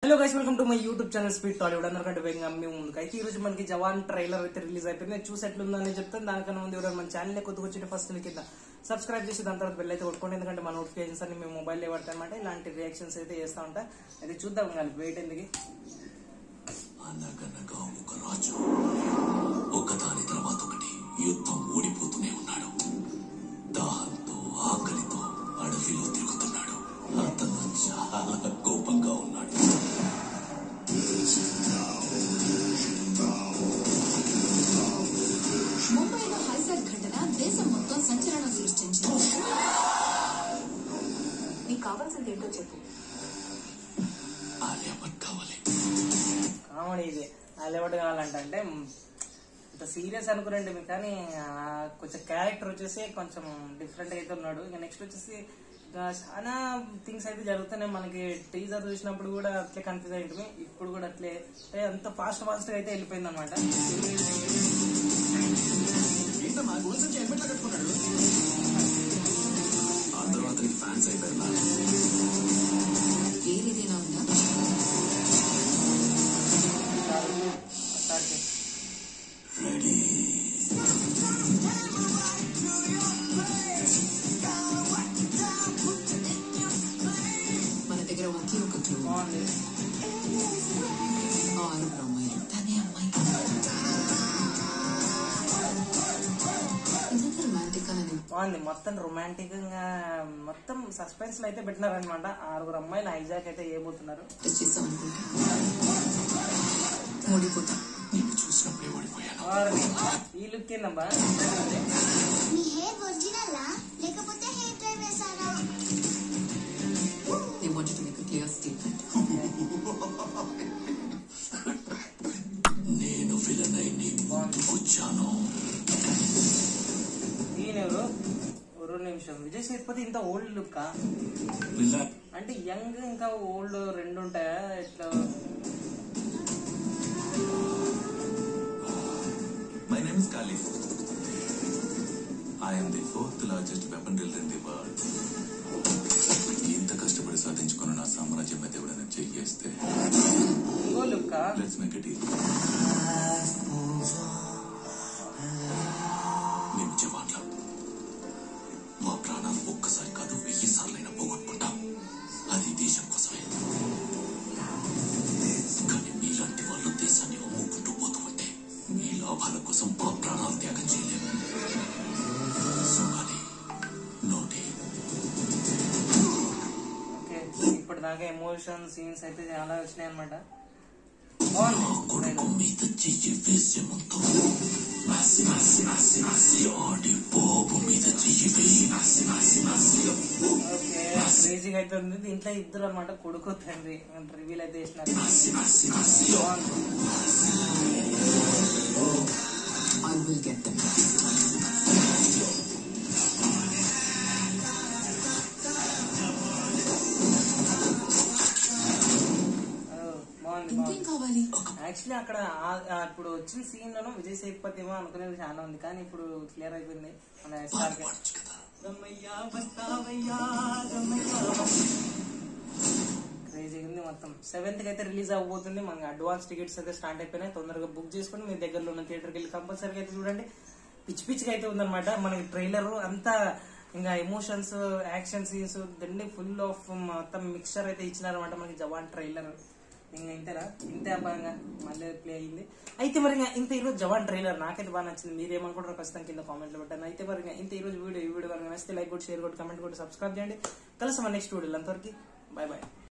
Hello guys welcome to my YouTube channel speed Tollywood అందరికంటే వేగంగా మేము ముందుకు అయితే ఈ రోజు మనకి జవాన్ ట్రైలర్ అయితే రిలీజ్ అయిపోయింది నేను చూసి ఎట్లుందని చెప్తాను దానికన్నా ముందు ఎవరైనా మన ఛానల్ కొద్దిగా వచ్చి ఫస్ట్ కింద సబ్స్క్రైబ్ చేసి దాని తర్వాత బెల్ అయితే కొట్టుకోండి ఎందుకంటే మా నోటిఫికేషన్స్ అన్ని మేము మొబైల్ పడతాయి అనమాట ఇలాంటి రియాక్షన్స్ అయితే చేస్తా ఉంటా అయితే చూద్దాం కానీ వెయిట్ ఎందుకు అనగనగా ఒక రాజు ఒకదాని తర్వాత ఒకటి యుద్ధం ఓడిపోతూనే ఉన్నాడు దాహంతో ఆకలితో అడవిలో తిరుగుతున్నాడు అతను చాలా కోపంగా ఉన్నాడు ముంబైలో హైజాక్ ఘటన దేశం మొత్తం సంచలనం సృష్టించింది నీకు కావాల్సింది ఏంటో చెప్పు ఆలియా భట్ కావాలి కామెడీ ఇది అలవాటు కావాలంట అంటే మ్, ఇంత సీరియస్ అనుకురండి మీకు కానీ ఆ, కొంచెం క్యారెక్టర్ వచ్చేసి కొంచెం డిఫరెంట్ అయితే ఉన్నాడు ఇక నెక్స్ట్ వచ్చేసి ఇంకా చాలా థింగ్స్ అయితే జరుగుతున్నాయి మనకి టీజర్ చూసినప్పుడు కూడా అట్లే కన్ఫ్యూజ్ అయింటుంది ఇప్పుడు కూడా అట్లే అంటే అంత ఫాస్ట్ ఫాస్ట్ గా అయితే వెళ్ళిపోయింది అనమాట ఆ తర్వాత నీకు ఫ్యాన్స్ అయిపోయారు నాకు. వేరేదేనా ఉందా రెడీ మన దగ్గర ఒకే ఒక క్లూ బాగుంది ఆరుగురు అమ్మాయిలు తనే అమ్మాయి ఇంత రొమాంటిక్ గా నేను బాగుంది మొత్తం రొమాంటిక్ గా మొత్తం సస్పెన్స్ లో అయితే పెట్టినారనమాట ఆరుగురు అమ్మాయిలు హైజాక్ అయితే చేయబోతున్నారు టచ్ చేస్తాం అనుకుంటా ఓడిపోతా నిన్ను చూసినప్పుడే ఓడిపోయాను వారిని ఈ లుక్ ఏందబ్బా మీ హెయిర్ ఒరిజినలా లేకపోతే హెయిర్ డ్రై వేసారా they wanted to make clear statement నేను విలన్ అయి నీ ముందుకొచ్చాను ఈయనెవరు ఒక రెండు నిమిషం విజయ్ సేతుపతి ఇంత ఓల్డ్ లుక్ విలన్ అంటే యంగ్ ఇంకా ఓల్డ్ రెండు ఉంటాయా ఇట్లా My name is Khalif. I am the fourth largest weapon dealer in the world. ఇంత కష్టపడి సాధించుకున్న నా సామ్రాజ్యం మీద ఎవడైనా చెయ్యేస్తే ఇంకో లుక్ లెట్స్ మేక్ ఇట్ మేము జవాన్లం మా ప్రాణాలు ఒక్కసారి కాదు వెయ్యి సార్లైనా పోగొట్టుకుంటాం అది దేశం కోసమే కానీ మీలాంటి వాళ్ళు దేశాన్ని అమ్ముకుంటూ పోతూ ఉంటే మీ లాభాల కోసం మా ప్రాణాలు త్యాగం చేయలేము సో కానీ నోటి ఓకే ఇప్పుడు దాకా ఎమోషన్ సీన్స్ అయితే చాలా వచ్చినాయి అనమాట నా కొడుకు మీద చెయ్యి వేసే ముందు నాసి నాసి నాసి నాసి ఆడి బాబు మీద చెయ్యి వేయి నాసి నాసి నాసి ఓకే క్రేజీగా అయితే ఉంది దీంట్లో ఇద్దరు అనమాట కొడుకు తండ్రి రివీల్ అయితే చేసినారు నాసి నాసి నాసి బాగుంది ఐ విల్ గెట్ దెమ్ ఓ, బాగుంది ఇంకేం బాగుంది కావాలి యాక్చువల్లీ అక్కడ ఆ- ఆ ఇప్పుడు వచ్చిన సీన్ లోను విజయ్ సేతుపతి ఏమో అనుకునేది చాలా ఉంది కానీ ఇప్పుడు క్లియర్ అయిపోయింది మన ఎస్ఆర్ కే. పాడచ్చు కదా క్రేజీగా ఉంది మొత్తం సెవెంత్ కి అయితే రిలీజ్ అవబోతుంది మనకి అడ్వాన్స్ టికెట్స్ అయితే స్టార్ట్ అయిపోయినాయి తొందరగా బుక్ చేసుకుని మీ దగ్గరలో ఉన్న థియేటర్కి వెళ్ళి కంపల్సరీగా అయితే చూడండి పిచ్చి పిచ్చిగా అయితే ఉందన్నమాట మనకి ట్రైలర్ అంతా ఇంకా ఎమోషన్స్ యాక్షన్ సీన్స్ దండి ఫుల్ ఆఫ్ మొత్తం మిక్చర్ అయితే ఇచ్చినారన్నమాట మనకి జవాన్ ట్రైలర్ ఇంకా ఇంతేనా ఇంతే అబ్బాయిగా మళ్ళీ ప్లే అయింది అయితే మరి ఇంకా ఇంత ఈరోజు జవాన్ ట్రైలర్ నాకైతే బాగా నచ్చింది మీరు ఏమనుకుంటారో ఖచ్చితంగా కింద కామెంట్ లో పెట్టండి అయితే మరి ఇంకా ఇంత ఈ రోజు వీడియో ఈ వీడియో కనుక నచ్చితే లైక్ కొట్టి షేర్ కొట్టి కమెంట్ కొట్టి సబ్స్క్రైబ్ చేయండి కలిసి మన నెక్స్ట్ వీడియో అంతవరకు బాయ్ బాయ్